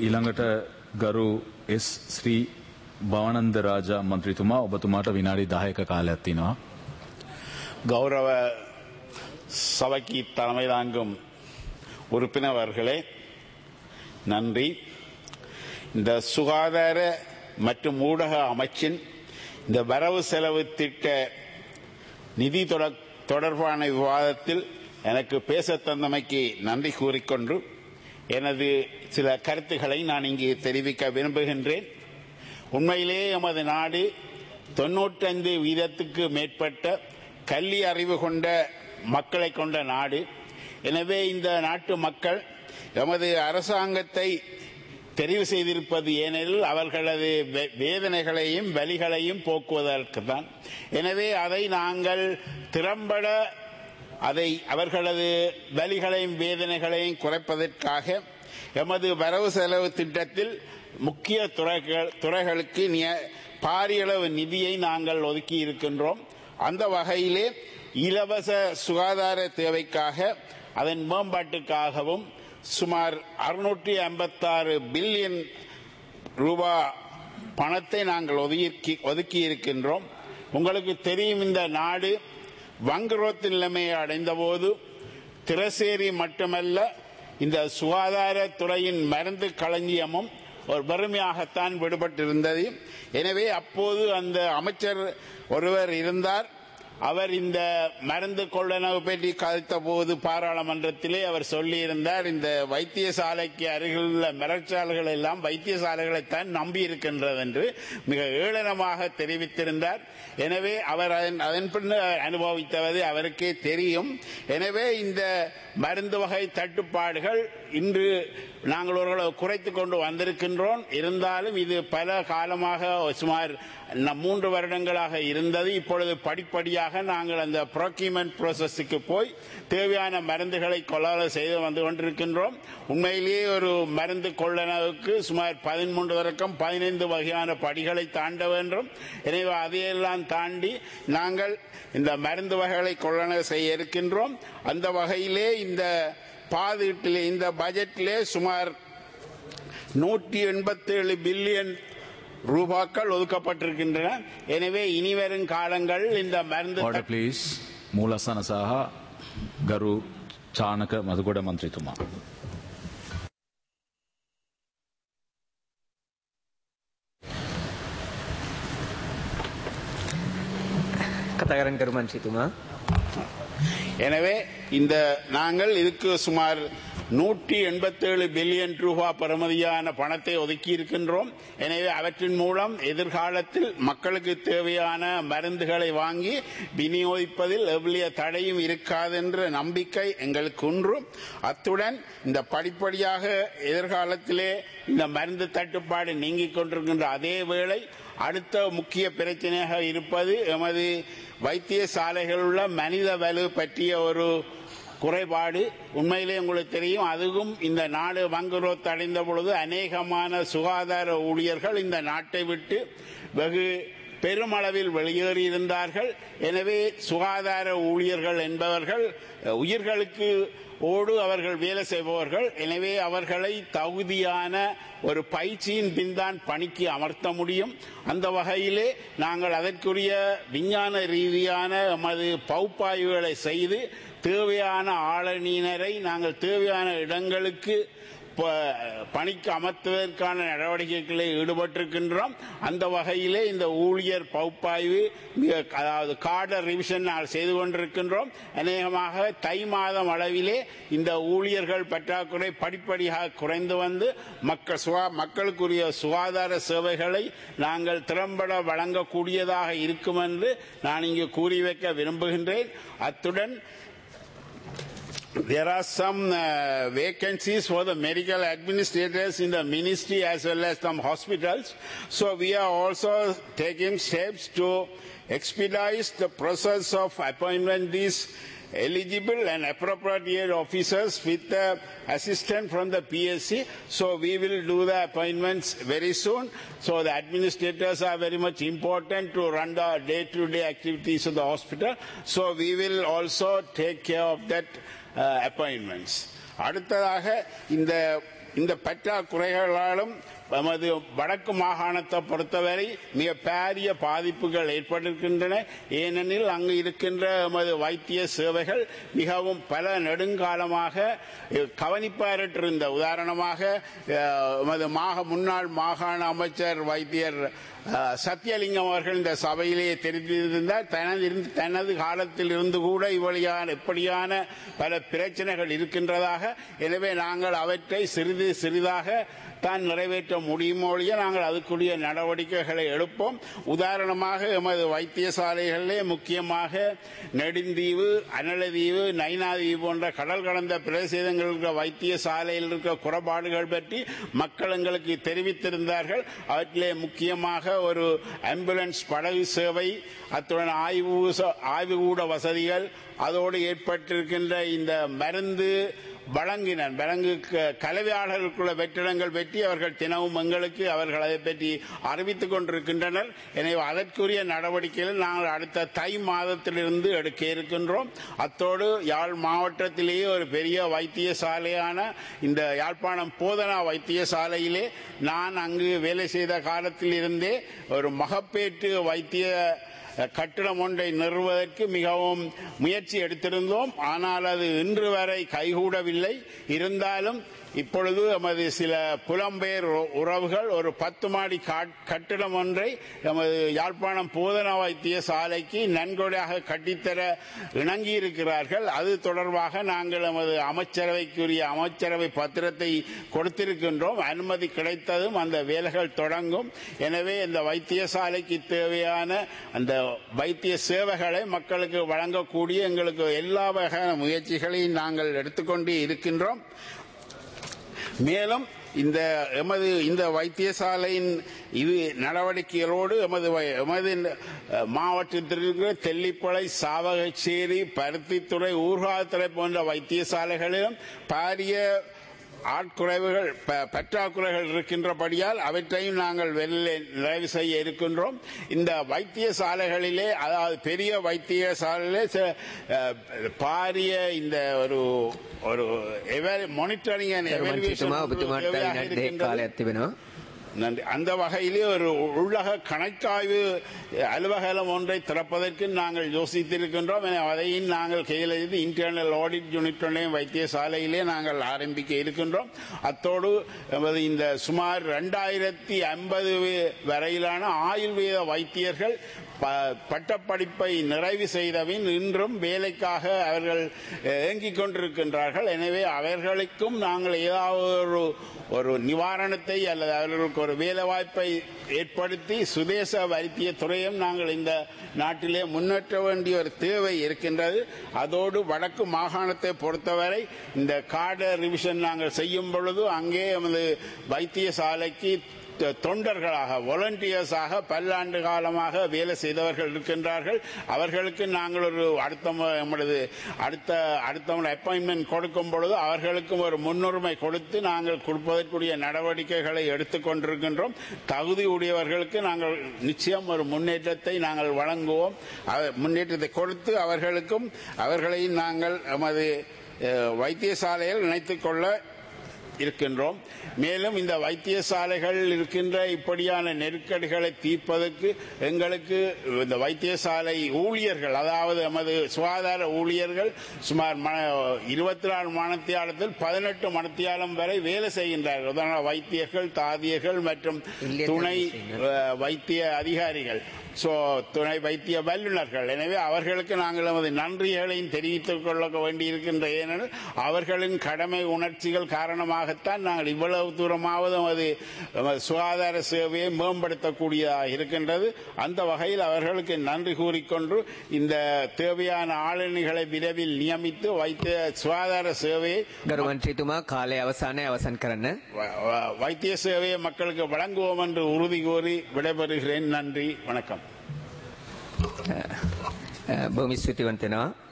ඊළඟට ගරු එස් ශ්‍රී භවනන්ද රාජා මන්ත්‍රීතුමා ඔබතුමාට විනාඩි 10ක කාලයක් තියෙනවා. கௌரவ சபைக்கு தலைமை தாங்கும் உறுப்பினர்களே நன்றி இந்த சுகாதார மற்றும் ஊடக அமைச்சின் இந்த வரவு செலவு திட்ட நிதி தொட- தொடர்பான விவாதத்தில் எனக்கு பேச தந்தமைக்கு நன்றி கூறிக்கொண்டு எனது சில கருத்துக்களை நான் இங்கே தெரிவிக்க விரும்புகின்றேன் உண்மையிலேயே எமது நாடு தொன்னூற்றஞ்சு வீதத்துக்கு மேற்பட்ட கல்வி அறிவு கொண்ட மக்களை கொண்ட நாடு எனவே இந்த நாட்டு மக்கள் எமது அரசாங்கத்தை தெரிவு செய்திருப்பது ஏனெனில் அவர்களது வே- வேதனைகளையும் வலிகளையும் போக்குவதற்கு தான் எனவே அதை நாங்கள் திறம்பட அதை அவர்களது வலிகளையும் வேதனைகளையும் குறைப்பதற்காக எமது வரவு செலவு திட்டத்தில் முக்கிய துறைகள் துறைகளுக்கு நிய- பாரியளவு நிதியை நாங்கள் ஒதுக்கி இருக்கின்றோம் அந்த வகையிலே இலவச சுகாதார தேவைக்காக அதன் மேம்பாட்டுக்காகவும் சுமார் அறுநூற்றி ஐம்பத்தாறு பில்லியன் ரூபா பணத்தை நாங்கள் ஒதுக்கி ஒதுக்கி இருக்கின்றோம் உங்களுக்கு தெரியும் இந்த நாடு வங்குரோத்து நிலைமையை அடைந்தபோது திரசேரி மட்டுமல்ல இந்த சுகாதாரத்துறையின் மருந்து களஞ்சியமும் ஒரு வறுமையாகத்தான் விடுபட்டிருந்தது எனவே அப்போது அந்த அமைச்சர் ஒருவர் இருந்தார் அவர் இந்த மருந்து கொள்ளளவு பற்றி கதைத்த போது பாராளுமன்றத்திலே அவர் சொல்லியிருந்தார் இந்த வைத்தியசாலைக்கு அருகில் உள்ள மிரட்சாலைகள் எல்லாம் வைத்தியசாலைகளைத்தான் நம்பி இருக்கின்றது என்று மிக ஏளனமாக தெரிவித்திருந்தார் எனவே அவர் அதன் அதன் பின்னர் அனுபவித்தது அவருக்கே தெரியும் எனவே இந்த மருந்து வகை தட்டுப்பாடுகள் இன்று நாங்கள் ஓரளவு குறைத்துக் கொண்டு வந்திருக்கின்றோம் இருந்தாலும் இது பல காலமாக சுமார் ந- மூன்று வருடங்களாக இருந்தது இப்பொழுது படிப்படியாக நாங்கள் அந்த ப்ரோக்யூமெண்ட் ப்ரோசஸுக்கு போய் தேவையான மருந்துகளை கொள்ளாத செய்து வந்து கொண்டிருக்கின்றோம் உண்மையிலேயே ஒரு மருந்து கொள்ளளவுக்கு சுமார் பதிமூன்று வரைக்கும் பதினைந்து வகையான படிகளை தாண்ட வேண்டும் எனவே அதையெல்லாம் தாண்டி நாங்கள் இந்த மருந்து வகைகளை கொள்ளளவு செய்ய இருக்கின்றோம் அந்த வகையிலே இந்த பாதீட்டிலே இந்த பட்ஜெட்டிலே சுமார் நூற்றி எண்பத்தேழு பில்லியன் ரூபாக்கள் ஒதுக்கப்பட்டிருக்கின்றன எனவே இனிவரும் காலங்கள் இந்த மருந்து Order please. මූලස්සන සහ ගරු චානක මදුගොඩ මන්ත්‍රීතුමා. කතා කරන්න කරු මන්ත්‍රීතුමා எனவே இந்த நாங்கள் இதுக்கு சுமார் நூற்றி எண்பத்தேழு பில்லியன் ரூபாய் பெறுமதியான பணத்தை ஒதுக்கி இருக்கின்றோம் எனவே அவற்றின் மூலம் எதிர்காலத்தில் மக்களுக்கு தேவையான மருந்துகளை வாங்கி விநியோகிப்பதில் எவ்வளிய தடையும் இருக்காது என்ற நம்பிக்கை எங்களுக்கு உண்டு அத்துடன் இந்த படிப்படியாக எதிர்காலத்திலே இந்த மருந்து தட்டுப்பாடு நீங்கிக் கொண்டிருக்கின்ற அதே வேளை அடுத்த முக்கிய பிரச்சனையாக இருப்பது எமது வைத்தியசாலைகளில் உள்ள மனித வலு பற்றிய ஒரு குறைபாடு உண்மையிலே உங்களுக்கு தெரியும் அதுவும் இந்த நாடு வங்குரோத்து அடைந்த பொழுது அநேகமான சுகாதார ஊழியர்கள் இந்த நாட்டை விட்டு வெகு பெருமளவில் வெளியேறியிருந்தார்கள் எனவே சுகாதார ஊழியர்கள் என்பவர்கள் அஹ், உயிர்களுக்கு ஓடு அவர்கள் வேலை செய்பவர்கள் எனவே அவர்களை தகுதியான ஒரு பயிற்சியின் பின்தான் பணிக்கு அமர்த்த முடியும் அந்த வகையிலே நாங்கள் அதற்குரிய விஞ்ஞான ரீதியான எமது பகுப்பாய்வுகளை செய்து தேவையான ஆளணியினரை நாங்கள் தேவையான இடங்களுக்கு ப- பணிக்கு அமர்த்துவதற்கான நடவடிக்கைகளில் ஈடுபட்டிருக்கின்றோம் அந்த வகையிலே இந்த ஊழியர் பகுப்பாய்வு மிக அதாவது கார்டர் ரிவிஷன் நாங்கள் செய்து கொண்டிருக்கின்றோம் அநேகமாக தை மாதம் அளவிலே இந்த ஊழியர்கள் பற்றாக்குறை படிப்படியாக குறைந்து வந்து மக்கள் சுகா மக்களுக்குரிய சுகாதார சேவைகளை நாங்கள் திறம்பட வழங்கக்கூடியதாக இருக்கும் என்று நான் இங்கு கூறி வைக்க விரும்புகின்றேன் அத்துடன் There are some uh, vacancies for the medical administrators in the ministry as well as some hospitals. So we are also taking steps to expedite the process of appointment these eligible and appropriate officers with the assistance from the PSC. So we will do the appointments very soon. So the administrators are very much important to run the day-to-day activities of the hospital. So we will also take care of that uh, appointments. அடுத்ததாக இந்த இந்த பற்றாக்குறைகளாலும் நமது வடக்கு மாகாணத்தை பொறுத்தவரை மிக பாரிய பாதிப்புகள் ஏற்பட்டிருக்கின்றன ஏனெனில் அங்கு இருக்கின்ற எமது வைத்திய சேவைகள் மிகவும் பல நெடுங்காலமாக அஹ், கவனிப்பாரற்றிருந்த உதாரணமாக அஹ், எமது மாக முன்னாள் மாகாண அமைச்சர் வைத்தியர் அஹ், சத்தியலிங்கம் அவர்கள் இந்த சபையிலே தெரிவித்திருந்தார் தனது இருந்து- தனது காலத்தில் இருந்து கூட இவ்வழியான இப்படியான பல பிரச்சனைகள் இருக்கின்றதாக எனவே நாங்கள் அவற்றை சிறிது சிறிதாக தான் நிறைவேற்ற முடியுமோ ஒழிய நாங்கள் அதுக்குரிய நடவடிக்கைகளை எடுப்போம் உதாரணமாக எமது வைத்தியசாலைகளிலே முக்கியமாக நெடுந்தீவு அனலதீவு நைனாதீவு போன்ற கடல் கடந்த பிரதேசங்கள் இருக்கிற வைத்தியசாலையில் இருக்கிற குறைபாடுகள் பற்றி மக்கள் எங்களுக்கு தெரிவித்திருந்தார்கள் அவற்றிலே முக்கியமாக ஒரு ஆம்புலன்ஸ் படகு சேவை அத்துடன் ஆய்வு ச- ஆய்வுகூட வசதிகள் அதோடு ஏற்பட்டிருக்கின்ற இந்த மருந்து வழங்கினர் வழங்கு க- கலவையாளர்களுக்குள்ள வெற்றிடங்கள் பற்றி அவர்கள் தினமும் எங்களுக்கு அவர்கள் அதை பற்றி அறிவித்துக் கொண்டிருக்கின்றனர் எனவே அதற்குரிய நடவடிக்கைகள் நாங்கள் அடுத்த தை மாதத்திலிருந்து எடுக்க இருக்கின்றோம் அத்தோடு யாழ் மாவட்டத்திலேயே ஒரு பெரிய வைத்தியசாலையான இந்த யாழ்ப்பாணம் போதனா வைத்தியசாலையிலே நான் அங்கு வேலை செய்த காலத்தில் இருந்தே ஒரு மகப்பேற்று வைத்திய கட்டிடம் ஒன்றை நிறுவுவதற்கு மிகவும் முயற்சி எடுத்திருந்தோம் ஆனால் அது இன்று வரை கைகூடவில்லை இருந்தாலும் இப்பொழுது எமது சில புலம்பெயர் உ- உறவுகள் ஒரு பத்து மாடி காட்- கட்டிடம் ஒன்றை எமது யாழ்ப்பாணம் போதனா வைத்திய சாலைக்கு நன்கொடையாக கட்டித்தர இணங்கியிருக்கிறார்கள் அது தொடர்பாக நாங்கள் எமது அமைச்சரவைக்குரிய அமைச்சரவை பத்திரத்தை கொடுத்திருக்கின்றோம் அனுமதி கிடைத்ததும் அந்த வேலைகள் தொடங்கும் எனவே இந்த வைத்தியசாலைக்கு தேவையான அந்த வைத்திய சேவைகளை மக்களுக்கு வழங்கக்கூடிய எங்களுக்கு எல்லா வகையான முயற்சிகளையும் நாங்கள் எடுத்துக்கொண்டு இருக்கின்றோம் மேலும் இந்த எமது இந்த வைத்தியசாலையின் இது நடவடிக்கைகளோடு எமது வை- எமது அஹ், மாவட்டத்தில் இருக்கிற தெல்லிப்பளை சாவகச்சேரி பருத்தித்துறை ஊர்காத்துறை போன்ற வைத்தியசாலைகளிலும் பாரிய ஆட்குறைவுகள் ப- பற்றாக்குறைகள் இருக்கின்றபடியால் அவற்றையும் நாங்கள் வெளியில் நிறைவு செய்ய இருக்கின்றோம் இந்த வைத்தியசாலைகளிலே அதாவது பெரிய வைத்தியசாலையிலே சில, அஹ், பாரிய இந்த ஒரு ஒரு மானிட்டரிங் அண்ட் ගරුමන් සිතුමා ඔබතුමාට විනාඩි දෙක කාලයක් තිබෙනවා. நன்றி அந்த வகையிலே ஒரு உள்ளக கணக்காய்வு அலுவலகம் ஒன்றை திறப்பதற்கு நாங்கள் யோசித்திருக்கின்றோம் என அதையும் நாங்கள் கையில் எழுதி இன்டர்னல் ஆடிட் யூனிட் ஒன்றையும் வைத்தியசாலையிலே நாங்கள் ஆரம்பிக்க இருக்கின்றோம் அத்தோடு எமது இந்த சுமார் இரண்டாயிரத்தி ஐம்பது வரையிலான ஆயுர்வேத வைத்தியர்கள் ப- பட்டப்படிப்பை நிறைவு செய்தபின் இன்றும் வேலைக்காக அவர்கள் ஏங்கிக் கொண்டிருக்கின்றார்கள் எனவே அவர்களுக்கும் நாங்கள் ஏதாவது ஒரு ஒரு நிவாரணத்தை அல்லது அவர்களுக்கு ஒரு வேலை வாய்ப்பை ஏற்படுத்தி சுதேச வைத்திய துறையும் நாங்கள் இந்த நாட்டிலே முன்னேற்ற வேண்டிய ஒரு தேவை இருக்கின்றது அதோடு வடக்கு மாகாணத்தை பொறுத்தவரை இந்த கார்டு ரிவிஷன் நாங்கள் செய்யும் பொழுது அங்கே எமது வைத்தியசாலைக்கு தொ- தொண்டர்களாக வாலண்டியர்ஸாக பல்லாண்டு காலமாக வேலை செய்தவர்கள் இருக்கின்றார்கள் அவர்களுக்கு நாங்கள் ஒரு அடுத்த மு- நம்மளது அடுத்த அடுத்த அப்பாயின்மெண்ட் கொடுக்கும் பொழுது அவர்களுக்கும் ஒரு முன்னுரிமை கொடுத்து நாங்கள் கொடுப்பதற்குரிய நடவடிக்கைகளை எடுத்துக் கொண்டிருக்கின்றோம் தகுதி உடையவர்களுக்கு நாங்கள் நிச்சயம் ஒரு முன்னேற்றத்தை நாங்கள் வழங்குவோம் அவ- முன்னேற்றத்தை கொடுத்து அவர்களுக்கும் அவர்களையும் நாங்கள் எமது அஹ், வைத்தியசாலையில் இணைத்துக் கொள்ள இருக்கின்றோம் மேலும் இந்த வைத்தியசாலைகள் இருக்கின்ற இப்படியான நெருக்கடிகளை தீர்ப்பதற்கு எங்களுக்கு இந்த வைத்தியசாலை ஊழியர்கள் அதாவது நமது சுகாதார ஊழியர்கள் சுமார் இருபத்தி நாலு மணத்தியாலத்தில் பதினெட்டு மணத்தியாலம் வரை வேலை செய்கின்றார்கள் உதாரண வைத்தியர்கள் தாதியர்கள் மற்றும் இல்லிய துணை தடுப்பூசியினர். அஹ், வைத்திய அதிகாரிகள் சோ துணை வைத்திய வல்லுநர்கள் எனவே அவர்களுக்கு நாங்கள் நமது நன்றிகளையும் தெரிவித்துக் கொள்ள வேண்டியிருக்கின்ற ஏனெனில் அவர்களின் கடமை உணர்ச்சிகள் காரணமாகத்தான் நாங்கள் இவ்வளவு தூரமாவது நமது நமது சுகாதார சேவையை மேம்படுத்தக்கூடியதாக இருக்கின்றது அந்த வகையில் அவர்களுக்கு நன்றி கூறிக்கொண்டு இந்த தேவையான ஆளுநர்களை விரைவில் நியமித்து வைத்திய சுகாதார சேவையை ගරුමන් සිතුමා කාලය අවසානය අවසන් කරන්න. வ- வ- வைத்திய சேவையை மக்களுக்கு வழங்குவோம் என்று உறுதி கூறி விடைபெறுகிறேன் நன்றி வணக்கம் බොමිස් සිතිවන්තෙනවා.